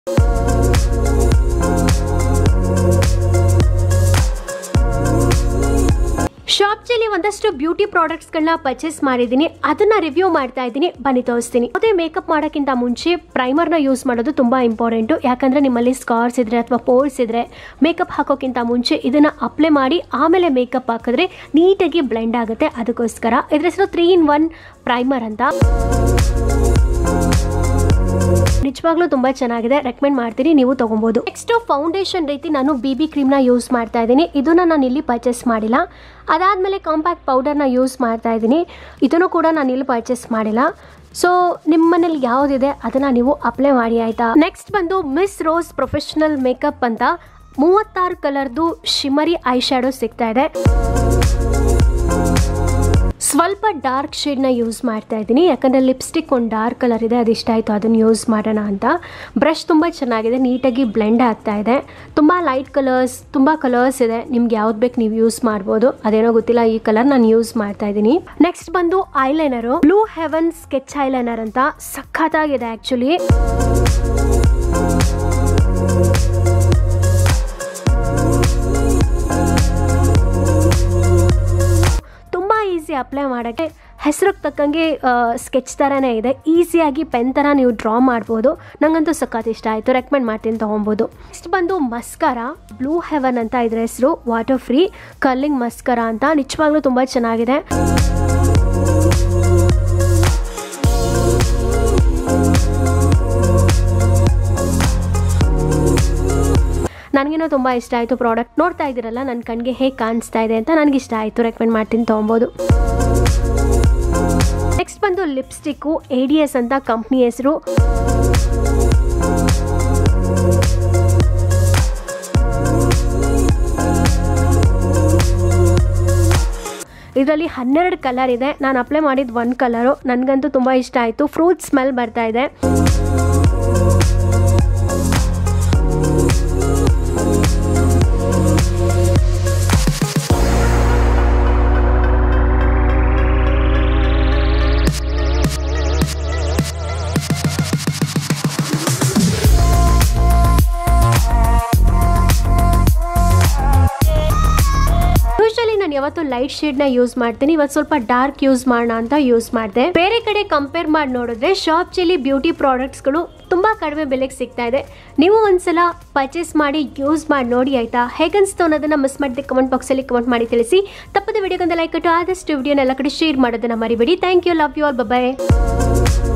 ಶಾಪ್ಚಲ್ಲಿ ಒಂದಷ್ಟು beauty ಪ್ರಾಡಕ್ಟ್ಸ್ಗಳನ್ನ purchase ಮಾಡಿದ್ದೀನಿ ಅದನ್ನ ರಿವ್ಯೂ ಮಾಡ್ತಾ ಇದ್ದೀನಿ ಬನ್ನಿ ತೋರಿಸ್ತೀನಿ ಅದೇ ಮೇಕಪ್ ಮಾಡೋಕ್ಕಿಂತ ಮುಂಚೆ ಪ್ರೈಮರ್ನ ಯೂಸ್ ಮಾಡೋದು ತುಂಬ ಇಂಪಾರ್ಟೆಂಟು ಯಾಕಂದರೆ ನಿಮ್ಮಲ್ಲಿ ಸ್ಕಾರ್ಸ್ ಇದ್ರೆ ಅಥವಾ ಪೋರ್ಸ್ ಇದ್ರೆ ಮೇಕಪ್ ಹಾಕೋಕ್ಕಿಂತ ಮುಂಚೆ ಇದನ್ನು ಅಪ್ಲೈ ಮಾಡಿ ಆಮೇಲೆ ಮೇಕಪ್ ಹಾಕಿದ್ರೆ ನೀಟಾಗಿ ಬ್ಲೆಂಡ್ ಆಗುತ್ತೆ ಅದಕ್ಕೋಸ್ಕರ ಇದ್ರ ಹೆಸರು ತ್ರೀ ಇನ್ ಒನ್ ಪ್ರೈಮರ್ ಅಂತ ನಿಜವಾಗ್ಲೂ ತುಂಬ ಚೆನ್ನಾಗಿದೆ ರೆಕಮೆಂಡ್ ಮಾಡ್ತೀನಿ ನೀವು ತೊಗೊಬೋದು ನೆಕ್ಸ್ಟ್ ಫೌಂಡೇಶನ್ ರೀತಿ ನಾನು ಬಿ ಬಿ ಕ್ರೀಮ್ನ ಯೂಸ್ ಮಾಡ್ತಾ ಇದ್ದೀನಿ ಇದನ್ನು ನಾನು ಇಲ್ಲಿ ಪರ್ಚೇಸ್ ಮಾಡಿಲ್ಲ ಅದಾದಮೇಲೆ ಕಾಂಪ್ಯಾಕ್ಟ್ ಪೌಡರ್ನ ಯೂಸ್ ಮಾಡ್ತಾ ಇದ್ದೀನಿ ಇದನ್ನು ಕೂಡ ನಾನು ಇಲ್ಲಿ ಪರ್ಚೇಸ್ ಮಾಡಿಲ್ಲ ಸೊ ನಿಮ್ಮ ಮನೇಲಿ ಯಾವುದಿದೆ ಅದನ್ನು ನೀವು ಅಪ್ಲೈ ಮಾಡಿ ಆಯಿತಾ ನೆಕ್ಸ್ಟ್ ಬಂದು ಮಿಸ್ ರೋಸ್ ಪ್ರೊಫೆಷನಲ್ ಮೇಕಪ್ ಅಂತ ಮೂವತ್ತಾರು ಕಲರ್ದು ಶಿಮರಿ ಐ ಶ್ಯಾಡೋ ಸಿಗ್ತಾ ಇದೆ ಸ್ವಲ್ಪ ಡಾರ್ಕ್ ಶೇಡ್ನ ಯೂಸ್ ಮಾಡ್ತಾ ಇದ್ದೀನಿ ಯಾಕಂದರೆ ಲಿಪ್ಸ್ಟಿಕ್ ಒಂದು ಡಾರ್ಕ್ ಕಲರ್ ಇದೆ ಅದು ಇಷ್ಟ ಆಯಿತು ಅದನ್ನು ಯೂಸ್ ಮಾಡೋಣ ಅಂತ ಬ್ರಷ್ ತುಂಬ ಚೆನ್ನಾಗಿದೆ ನೀಟಾಗಿ ಬ್ಲೆಂಡ್ ಆಗ್ತಾ ಇದೆ ತುಂಬ ಲೈಟ್ ಕಲರ್ಸ್ ತುಂಬ ಕಲರ್ಸ್ ಇದೆ ನಿಮ್ಗೆ ಯಾವ್ದು ಬೇಕು ನೀವು ಯೂಸ್ ಮಾಡ್ಬೋದು ಅದೇನೋ ಗೊತ್ತಿಲ್ಲ ಈ ಕಲರ್ ನಾನು ಯೂಸ್ ಮಾಡ್ತಾ ಇದ್ದೀನಿ ನೆಕ್ಸ್ಟ್ ಬಂದು eyeliner blue heaven sketch eyeliner ಅಂತ ಸಖತ್ತಾಗಿದೆ ಆ್ಯಕ್ಚುಲಿ ತುಂಬ ಈಸಿ ಅಪ್ಲೈ ಮಾಡೋಕ್ಕೆ ಹೆಸರಿಗೆ ತಕ್ಕಂಗೆ ಸ್ಕೆಚ್ ಥರನೇ ಇದೆ ಈಸಿಯಾಗಿ ಪೆನ್ ಥರ ನೀವು ಡ್ರಾ ಮಾಡ್ಬೋದು ನನಗಂತೂ ಸಖತ್ ಇಷ್ಟ ಆಯಿತು ರೆಕಮೆಂಡ್ ಮಾಡ್ತೀನಿ ತೊಗೊಬೋದು ನೆಕ್ಸ್ಟ್ ಬಂದು ಮಸ್ಕರ ಬ್ಲೂ ಹೆವನ್ ಅಂತ ಇದ್ರ ಹೆಸರು ವಾಟರ್ ಫ್ರೀ ಕರ್ಲಿಂಗ್ ಮಸ್ಕರ ಅಂತ ನಿಜವಾಗ್ಲೂ ತುಂಬ ಚೆನ್ನಾಗಿದೆ ನನಗೇನೋ ತುಂಬ ಇಷ್ಟ ಆಯಿತು ಪ್ರಾಡಕ್ಟ್ ನೋಡ್ತಾ ಇದ್ದೀರಲ್ಲ ನನ್ನ ಕಣ್ಣಿಗೆ ಹೇಗೆ ಕಾಣಿಸ್ತಾ ಇದೆ ಅಂತ ನನಗೆ ಇಷ್ಟ ಆಯಿತು ರೆಕಮೆಂಡ್ ಮಾಡ್ತೀನಿ ತೊಗೊಬೋದು ನೆಕ್ಸ್ಟ್ ಬಂದು ಲಿಪ್ಸ್ಟಿಕ್ಕು ಎ ಡಿ ಎಸ್ ಅಂತ ಕಂಪ್ನಿ ಹೆಸರು ಇದರಲ್ಲಿ ಹನ್ನೆರಡು ಕಲರ್ ಇದೆ ನಾನು ಅಪ್ಲೈ ಮಾಡಿದ ಒಂದು ಕಲರು ನನಗಂತೂ ತುಂಬ ಇಷ್ಟ ಆಯಿತು ಫ್ರೂಟ್ ಸ್ಮೆಲ್ ಬರ್ತಾ ಇದೆ ಯೂಶಲಿ ನಾನು ಯಾವತ್ತು ಲೈಟ್ ಶೇಡ್ನ ಯೂಸ್ ಮಾಡ್ತೀನಿ ಇವತ್ತು ಸ್ವಲ್ಪ ಡಾರ್ಕ್ ಯೂಸ್ ಮಾಡೋಣ ಅಂತ ಯೂಸ್ ಮಾಡಿದೆ ಬೇರೆ ಕಡೆ ಕಂಪೇರ್ ಮಾಡಿ ನೋಡಿದ್ರೆ ಶಾಪ್ ಚೆಲ್ಲಿ ಬ್ಯೂಟಿ ಪ್ರಾಡಕ್ಟ್ಸ್ಗಳು ತುಂಬ ಕಡಿಮೆ ಬೆಲೆಗೆ ಸಿಗ್ತಾ ಇದೆ ನೀವು ಒಂದ್ಸಲ ಪರ್ಚೇಸ್ ಮಾಡಿ ಯೂಸ್ ಮಾಡಿ ನೋಡಿ ಆಯ್ತಾ ಹೇಗನ್ಸ್ತು ಅನ್ನೋದನ್ನ ಮಿಸ್ ಮಾಡಿದೆ ಕಮೆಂಟ್ ಬಾಕ್ಸಲ್ಲಿ ಕಮೆಂಟ್ ಮಾಡಿ ತಿಳಿಸಿ ತಪ್ಪದ ವಿಡಿಯೋಗೊಂದು ಲೈಕ್ ಕೊಟ್ಟು ಆದಷ್ಟು ವಿಡಿಯೋನೆಲ್ಲ ಕಡೆ ಶೇರ್ ಮಾಡೋದನ್ನ ಮರಿಬೇಡಿ thank you love you all bye